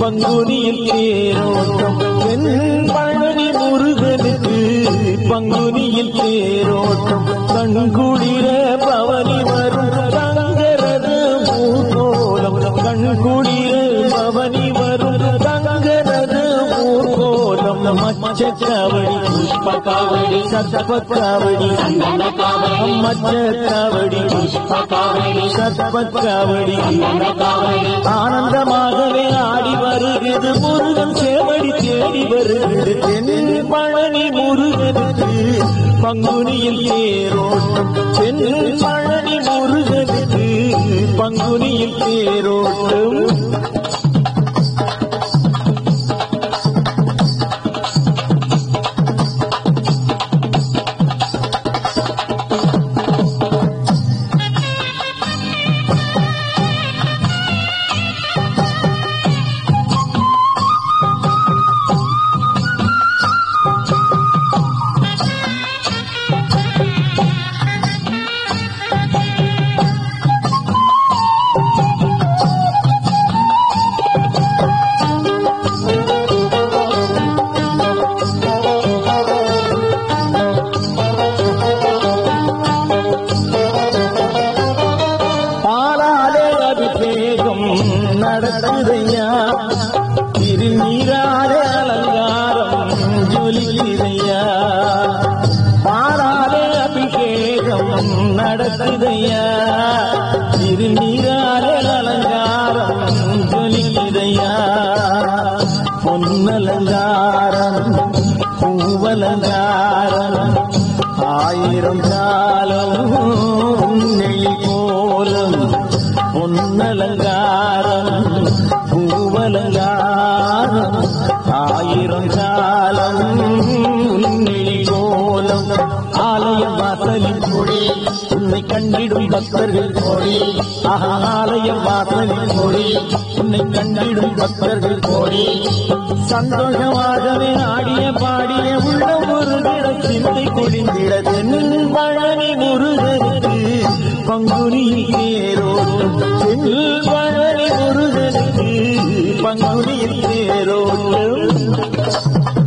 பங்குனியில் தேரோட்டம் தென் பழனி முருகனுக்கு பங்குனியில் தேரோட்டம் கண்குளிர பவனி வரும் தங்கரத ஊர்கோலம் கண்குளிர பவனி வரும் தங்கரத ஊர்கோலம் மச்சக்காவடி புஷ்பகாவடி சர்ப்பக்காவடி சந்தன காவடி மச்சக்காவடி புஷ்பகாவடி சர்ப்பக்காவடி சந்தன காவடி ஆனந்தமாகவே ஆடி வருகிறது முருகன் சேவடி தேடி வருகிறது தென் பழனி முருகனுக்கு பங்குனியில் தேரோட்டம் தென் பழனி முருகனுக்கு பங்குனியில் தேரோட்டம் பாலாலே அபிஷேகம் நடக்குதையா திருநீராலே அலங்காரம் ஜொலிக்குதையா பாலாலே அபிஷேகம் நடக்குதையா திருநீராலே அலங்காரம் ஜொலிக்குதையா பொன்னலங்காரம் பூவலங்காரம் ஆயிரம் காலம் நெய் போலும் பொன்னலங்காரம் பூவலங்காரம் ஆயிரம் காலம் நெய் போலும் ஆலயம் வாசலில் கொடி உன்னை கண்டிடும் பக்தர்கள் கோடி ஆஹா ஆலயம் வாசலில் கொடி உன்னை கண்டிடும் பக்தர்கள் கோடி சந்தோஷமாகவே ஆடிய பாடிய உள்ள முருகன சிந்தை கொடிந்திட தென் பழனி முருகனுக்கு பங்குனியில் தேரோட்டம் தென் பழனி முருகனுக்கு பங்குனியில் தேரோட்டம்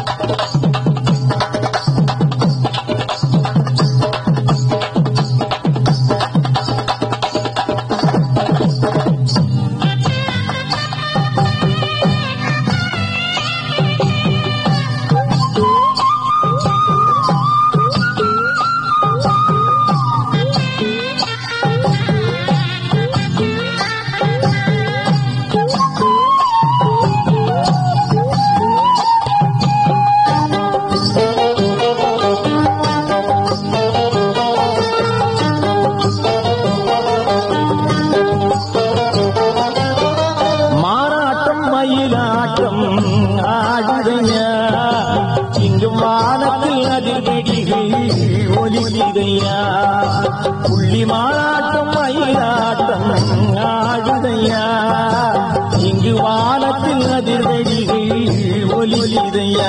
மாறாட்டம் மயிலாட்டம் ஆடுதையா இங்கு வானத்தில் அதிர்வெடிகள் ஒலிக்குதையா புள்ளி மாறாட்டம் மயிலாட்டம் ஆடுதையா இங்கு வானத்தில் அதிர்வெடிகள் ஒலிக்குதையா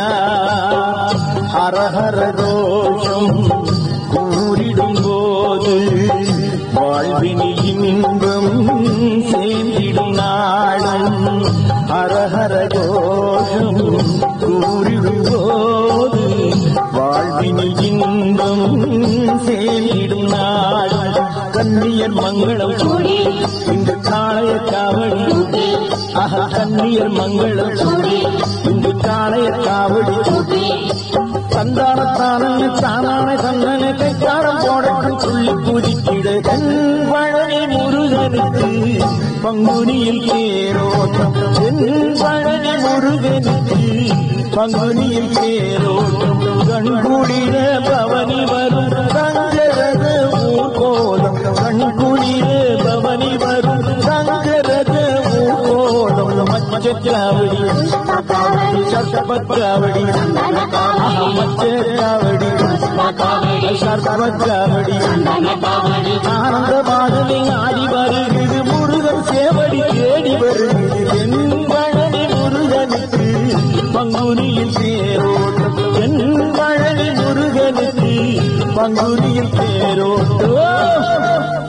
ஹரஹர கோஷம் கூறிடும் போது வாழ்வினில் இன்பம் சேர்ந்திடும் நாடும் ஹரஹர கோஷம் கூறிடும் போது வாழ்வினில் இன்பம் சேர்ந்திடும் நாடும் கண்ணியர் மங்களம் கூடி இந்த காளைய காவடி ஆஹா கண்ணியர் மங்களம் கூடி இந்த காளைய காவடி கூடி சந்தானத்தானே தானான சந்தன கைக்காரம் போடட்டும் சொல்லி பூஜிக்கிட கண் பழனி முருகனுக்கு பங்குனியில் தேரோட்டம் என் பழனி முருகனுக்கு பங்குனியில் தேரோட்டம் கண்குளிர பவனி வரும் தங்கரத ஊர்கோலம் கண்குளிர பவனி வரும் தங்கரத ஊர்கோலம் மச்சக்காவடி புஷ்பகாவடி சர்பத்காவடி சந்தன காவடி மச்சக்காவடி புஷ்பகாவடி சர்பத்காவடி சந்தன காவடி ஆனந்தமாகவே ஆடி வருகிறது முருகன் சேவடி தேடி வருகிறது என் பழனி முருகனுக்கு பங்குனியில் தேரோட்டம் என் பழனி முருகனுக்கு பங்குனியில் தேரோட்டம்